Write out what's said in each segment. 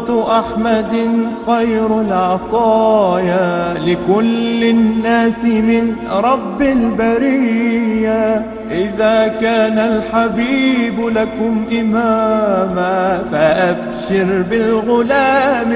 شريعة أحمد خير العطايا لكل الناس من رب البرية إذا كان الحبيب لكم إماما فأبشر بالغلام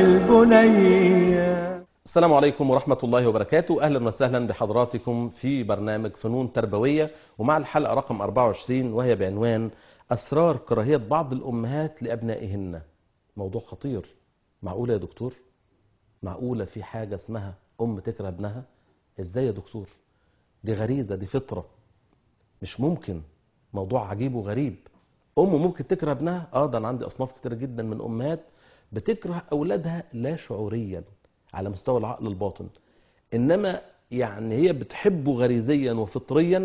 وبالبنية السلام عليكم ورحمة الله وبركاته أهلا وسهلا بحضراتكم في برنامج فنون تربوية ومع الحلقة رقم 24 وهي بعنوان أسرار كراهية بعض الأمهات لأبنائهن موضوع خطير معقولة يا دكتور معقولة في حاجة اسمها أم تكره ابنها إزاي يا دكتور دي غريزة دي فطرة مش ممكن موضوع عجيب وغريب أم ممكن تكره ابنها آه ده أنا عندي أصناف كتير جدا من أمهات بتكره أولادها لا شعوريا على مستوى العقل الباطن إنما يعني هي بتحبه غريزيا وفطريا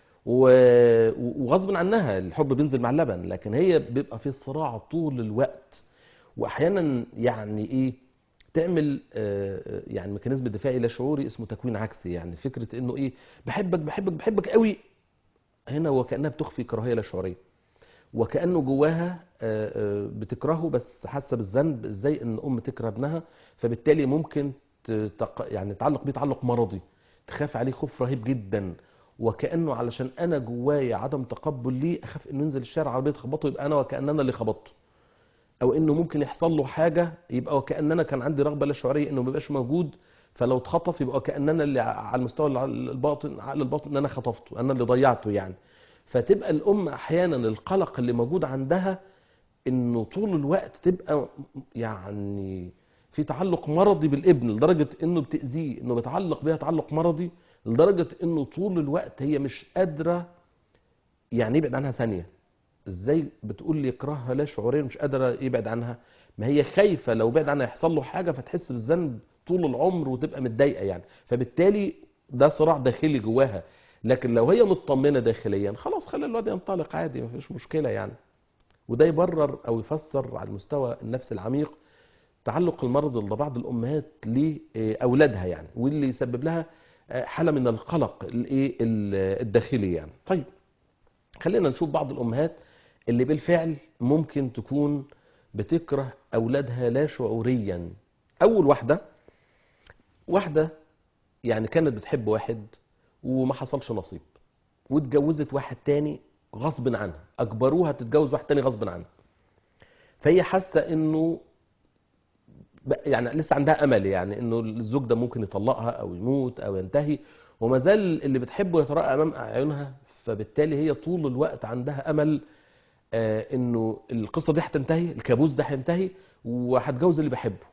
و- وغصب عنها الحب بينزل مع اللبن لكن هي بيبقى في صراع طول الوقت واحيانا يعني ايه تعمل آه، يعني ميكانيزم دفاعي لا شعوري اسمه تكوين عكسي يعني فكره انه ايه بحبك بحبك بحبك قوي هنا وكانها بتخفي كراهيه لا شعوريه وكانه جواها آه، آه، بتكرهه بس حاسه بالذنب ازاي ان ام تكره ابنها فبالتالي ممكن تتق... يعني تعلق بيه تعلق مرضي تخاف عليه خوف رهيب جدا وكانه علشان انا جوايا عدم تقبل ليه اخاف انه ينزل الشارع عربيه تخبطه يبقى انا وكان انا اللي خبطته او انه ممكن يحصل له حاجه يبقى وكان انا كان عندي رغبه لا شعوريه انه ما يبقاش موجود فلو اتخطف يبقى وكاننا اللي على المستوى الع- الباطن عقل الباطن ان انا خطفته انا اللي ضيعته يعني فتبقى الام احيانا القلق اللي موجود عندها انه طول الوقت تبقى يعني في تعلق مرضي بالابن لدرجه انه بتاذيه انه بيتعلق بيها تعلق مرضي لدرجه انه طول الوقت هي مش قادره يعني يبعد عنها ثانيه ازاي بتقول لي يكرهها لا شعوريا مش قادره يبعد عنها ما هي خايفه لو بعد عنها يحصل له حاجه فتحس بالذنب طول العمر وتبقى متضايقه يعني فبالتالي ده صراع داخلي جواها لكن لو هي مطمنه داخليا خلاص خلي الواد ينطلق عادي مفيش مشكله يعني وده يبرر او يفسر على المستوى النفسي العميق تعلق المرض لدى بعض الامهات لاولادها يعني واللي يسبب لها حاله من القلق الايه الداخلي يعني طيب خلينا نشوف بعض الامهات اللي بالفعل ممكن تكون بتكره اولادها لا شعوريا اول واحده واحده يعني كانت بتحب واحد وما حصلش نصيب واتجوزت واحد تاني غصب عنها اجبروها تتجوز واحد تاني غصب عنها فهي حاسه انه ب- يعني لسه عندها امل يعني انه الزوج ده ممكن يطلقها او يموت او ينتهي وما زال اللي بتحبه يتراءى امام اعينها فبالتالي هي طول الوقت عندها امل آه انه القصه دي هتنتهي الكابوس ده هينتهي وهتجوز اللي بحبه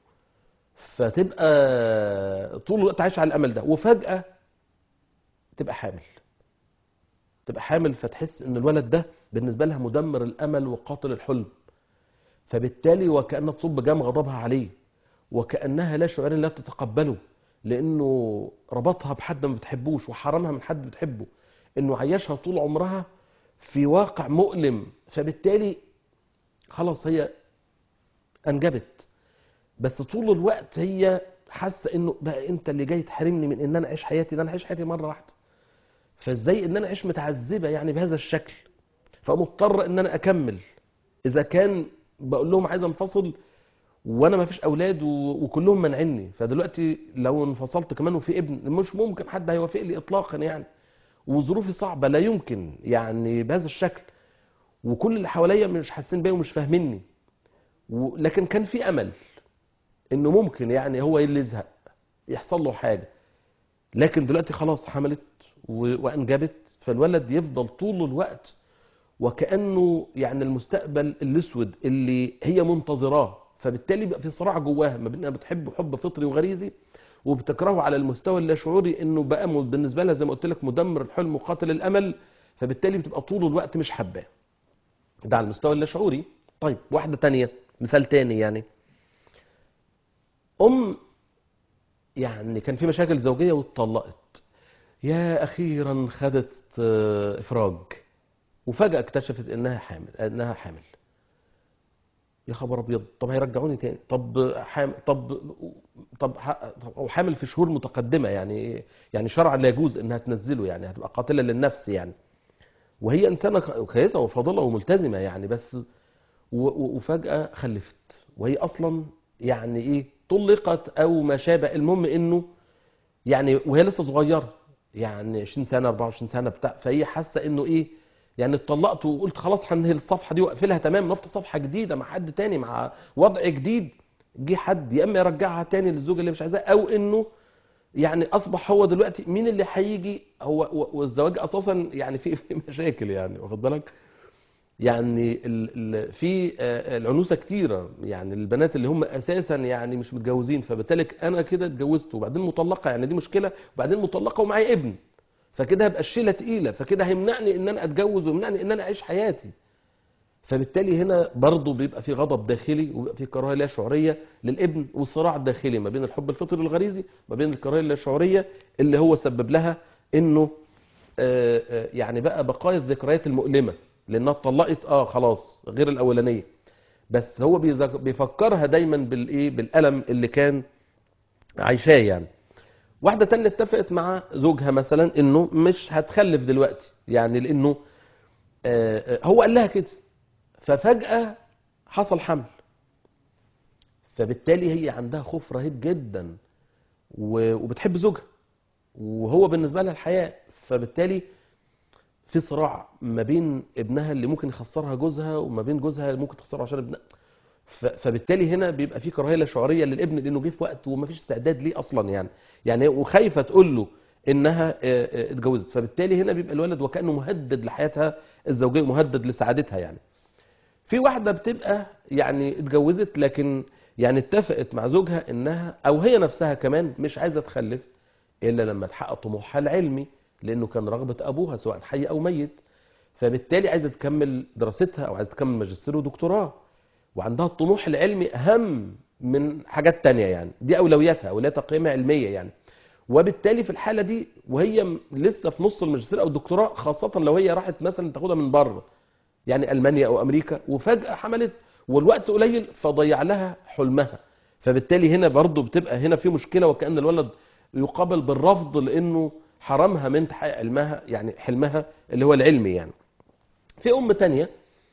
فتبقى طول الوقت عايشه على الامل ده وفجاه تبقى حامل تبقى حامل فتحس ان الولد ده بالنسبه لها مدمر الامل وقاتل الحلم فبالتالي وكانها تصب جام غضبها عليه وكانها لا شعوريا لا تتقبله لانه ربطها بحد ما بتحبوش وحرمها من حد بتحبه انه عيشها طول عمرها في واقع مؤلم فبالتالي خلاص هي انجبت بس طول الوقت هي حاسه انه بقى انت اللي جاي تحرمني من ان انا اعيش حياتي ده انا اعيش حياتي مره واحده فازاي ان انا اعيش متعذبه يعني بهذا الشكل فمضطر ان انا اكمل اذا كان بقول لهم عايز انفصل وانا ما فيش اولاد و... وكلهم منعني فدلوقتي لو انفصلت كمان وفي ابن مش ممكن حد هيوافق لي اطلاقا يعني وظروفي صعبه لا يمكن يعني بهذا الشكل وكل اللي حواليا مش حاسين بيا ومش فاهميني و... لكن كان في امل انه ممكن يعني هو اللي يزهق يحصل له حاجه لكن دلوقتي خلاص حملت و... وانجبت فالولد يفضل طول الوقت وكانه يعني المستقبل الاسود اللي هي منتظراه فبالتالي بقى في صراع جواها ما بين انها بتحب حب فطري وغريزي وبتكرهه على المستوى اللاشعوري انه بقى م- بالنسبه لها زي ما قلت لك مدمر الحلم وقاتل الامل فبالتالي بتبقى طول الوقت مش حباه ده على المستوى اللاشعوري طيب واحده تانية مثال تاني يعني ام يعني كان في مشاكل زوجيه واتطلقت يا اخيرا خدت آه، افراج وفجاه اكتشفت انها حامل انها حامل يا خبر ابيض طب هيرجعوني تاني طب حامل طب طب ح- طب هو حامل في شهور متقدمه يعني يعني شرعا لا يجوز انها تنزله يعني هتبقى قاتله للنفس يعني وهي انسانه كويسه وفاضله وملتزمه يعني بس و- و- وفجاه خلفت وهي اصلا يعني ايه طلقت او ما شابه المهم انه يعني وهي لسه صغيره يعني 20 سنه 24 سنه بتاع فهي حاسه انه ايه يعني اتطلقت وقلت خلاص هنهي الصفحه دي واقفلها تمام نفتح صفحه جديده مع حد تاني مع وضع جديد جه حد يا اما يرجعها تاني للزوج اللي مش عايزاه او انه يعني اصبح هو دلوقتي مين اللي هيجي هو و- والزواج اساسا يعني في في مشاكل يعني واخد بالك يعني ال ال في آه، العنوسه كتيره يعني البنات اللي هم اساسا يعني مش متجوزين فبالتالي انا كده اتجوزت وبعدين مطلقه يعني دي مشكله وبعدين مطلقه ومعايا ابن فكده هبقى الشيله تقيله فكده هيمنعني ان انا اتجوز ويمنعني ان انا اعيش حياتي فبالتالي هنا برضه بيبقى في غضب داخلي وبيبقى في كراهيه لا شعوريه للابن وصراع داخلي ما بين الحب الفطري الغريزي وما بين الكراهيه اللا شعوريه اللي هو سبب لها انه آه، آه، يعني بقى بقايا الذكريات المؤلمه لانها اتطلقت اه خلاص غير الاولانيه بس هو بيذك- بيفكرها دايما بالايه بالالم اللي كان عايشاه يعني واحده تانية اتفقت مع زوجها مثلا انه مش هتخلف دلوقتي يعني لانه آه، آه، هو قال لها كده ففجأة حصل حمل فبالتالي هي عندها خوف رهيب جدا و- وبتحب زوجها وهو بالنسبة لها الحياة فبالتالي في صراع ما بين ابنها اللي ممكن يخسرها جوزها وما بين جوزها اللي ممكن تخسرها عشان ابنها ف- فبالتالي هنا بيبقى في كراهيه لا شعوريه للابن لانه جه في وقت وما فيش استعداد ليه اصلا يعني يعني وخايفه تقول له انها آه، آه، اتجوزت فبالتالي هنا بيبقى الولد وكانه مهدد لحياتها الزوجيه مهدد لسعادتها يعني في واحده بتبقى يعني اتجوزت لكن يعني اتفقت مع زوجها انها او هي نفسها كمان مش عايزه تخلف الا لما تحقق طموحها العلمي لانه كان رغبه ابوها سواء حي او ميت فبالتالي عايزه تكمل دراستها او عايزه تكمل ماجستير ودكتوراه وعندها الطموح العلمي اهم من حاجات تانية يعني دي اولوياتها اولوياتها قيمه علميه يعني وبالتالي في الحاله دي وهي م- لسه في نص الماجستير او الدكتوراه خاصه لو هي راحت مثلا تاخدها من بره يعني المانيا او امريكا وفجاه حملت والوقت قليل فضيع لها حلمها فبالتالي هنا برضو بتبقى هنا في مشكله وكان الولد يقابل بالرفض لانه حرمها من تحقيق علمها يعني حلمها اللي هو العلمي يعني في ام تانية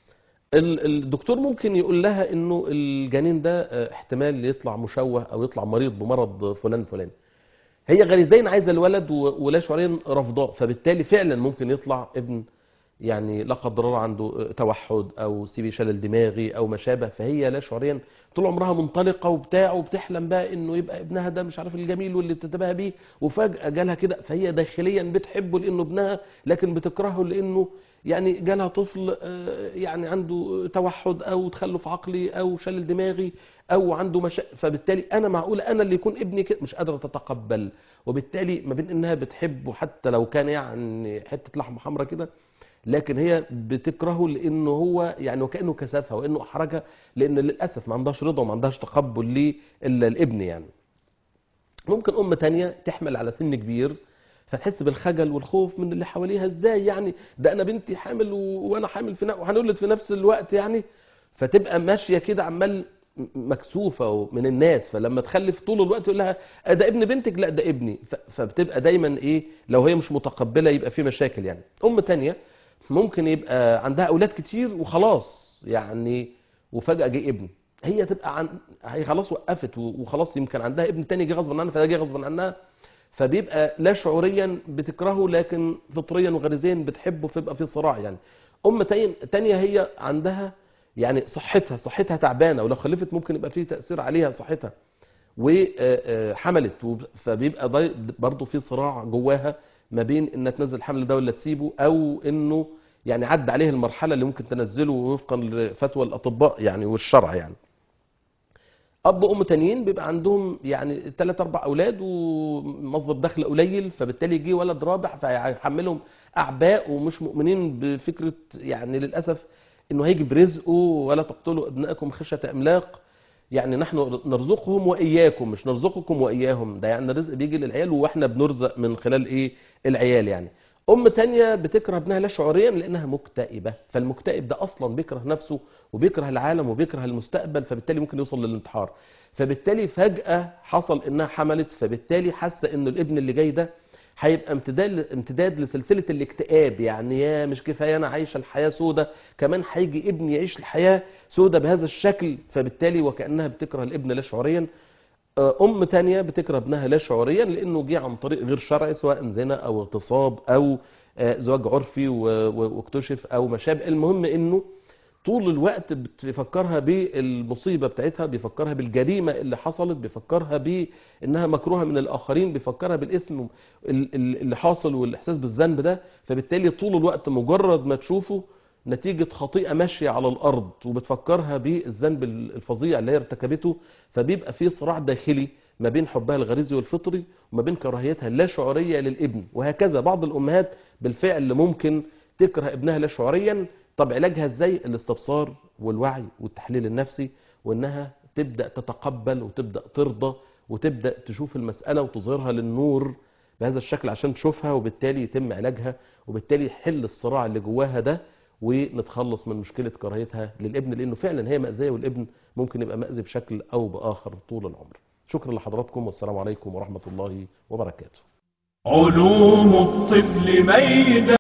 ال- الدكتور ممكن يقول لها انه الجنين ده آه، احتمال يطلع مشوه او يطلع مريض بمرض فلان فلان هي غريزيا عايزه الولد و- ولا شعوريا رافضاه فبالتالي فعلا ممكن يطلع ابن يعني لا قدر الله عنده توحد او سيبي شلل دماغي او ما شابه فهي لا شعوريا طول عمرها منطلقه وبتاع وبتحلم بقى انه يبقى ابنها ده مش عارف الجميل واللي بتتباهى بيه وفجاه جالها كده فهي داخليا بتحبه لانه ابنها لكن بتكرهه لانه يعني جالها طفل آه، يعني عنده توحد او تخلف عقلي او شلل دماغي او عنده مشا... فبالتالي انا معقوله انا اللي يكون ابني كده مش قادره تتقبل وبالتالي ما بين انها بتحبه حتى لو كان يعني حته لحمه حمراء كده لكن هي بتكرهه لانه هو يعني وكانه كسفها وانه احرجها لان للاسف ما عندهاش رضا وما عندهاش تقبل ليه الا الابن يعني ممكن ام تانية تحمل على سن كبير فتحس بالخجل والخوف من اللي حواليها ازاي يعني ده انا بنتي حامل و... وانا حامل في ن... وهنولد في نفس الوقت يعني فتبقى ماشيه كده عمال م- مكسوفه من الناس فلما تخلف طول الوقت يقول لها "آه ده ابن بنتك لا ده ابني ف... فبتبقى دايما ايه لو هي مش متقبله يبقى في مشاكل يعني ام تانية ممكن يبقى عندها اولاد كتير وخلاص يعني وفجاه جه ابن هي تبقى عن هي خلاص وقفت و- وخلاص يمكن عندها ابن تاني جه غصب عنها فده جه غصب عنها فبيبقى لا شعوريا بتكرهه لكن فطريا وغريزيا بتحبه فيبقى في صراع يعني ام تانية تانية هي عندها يعني صحتها صحتها تعبانه ولو خلفت ممكن يبقى فيه تاثير عليها صحتها وحملت وب- فبيبقى ضي- برضه في صراع جواها ما بين انها تنزل الحمل ده ولا تسيبه او انه يعني عدى عليه المرحله اللي ممكن تنزله وفقا لفتوى الاطباء يعني والشرع يعني اب وام تانيين بيبقى عندهم يعني ثلاث اربع اولاد ومصدر دخل قليل فبالتالي يجي ولد رابع فهيحملهم اعباء ومش مؤمنين بفكره يعني للاسف انه هيجي برزقه ولا تقتلوا ابنائكم خشيه املاق يعني نحن نرزقهم واياكم مش نرزقكم واياهم ده يعني الرزق بيجي للعيال واحنا بنرزق من خلال ايه العيال يعني ام تانية بتكره ابنها لا شعوريا لانها مكتئبه فالمكتئب ده اصلا بيكره نفسه وبيكره العالم وبيكره المستقبل فبالتالي ممكن يوصل للانتحار فبالتالي فجاه حصل انها حملت فبالتالي حاسه ان الابن اللي جاي ده هيبقى امتداد امتداد لسلسله الاكتئاب يعني يا مش كفايه انا عايشه الحياه سودة كمان هيجي ابني يعيش الحياه سودة بهذا الشكل فبالتالي وكانها بتكره الابن لا شعوريا آه، ام تانية بتكره ابنها لا شعوريا لانه جه عن طريق غير شرعي سواء زنا او اغتصاب او آه، زواج عرفي و- و- واكتشف او ما شابه المهم انه طول الوقت بيفكرها بالمصيبه بتاعتها بيفكرها بالجريمه اللي حصلت بيفكرها بانها مكروهه من الاخرين بيفكرها بالاثم ال- ال- اللي حاصل والاحساس بالذنب ده فبالتالي طول الوقت مجرد ما تشوفه نتيجه خطيئه ماشيه على الارض وبتفكرها بالذنب الفظيع اللي هي ارتكبته فبيبقى في صراع داخلي ما بين حبها الغريزي والفطري وما بين كراهيتها اللا شعوريه للابن وهكذا بعض الامهات بالفعل ممكن تكره ابنها لا شعوريا طب علاجها ازاي الاستبصار والوعي والتحليل النفسي وانها تبدا تتقبل وتبدا ترضى وتبدا تشوف المساله وتظهرها للنور بهذا الشكل عشان تشوفها وبالتالي يتم علاجها وبالتالي يحل الصراع اللي جواها ده ونتخلص من مشكله كراهيتها للابن لانه فعلا هي مأذيه والابن ممكن يبقى مأذي بشكل او باخر طول العمر شكرا لحضراتكم والسلام عليكم ورحمه الله وبركاته علوم الطفل ميدان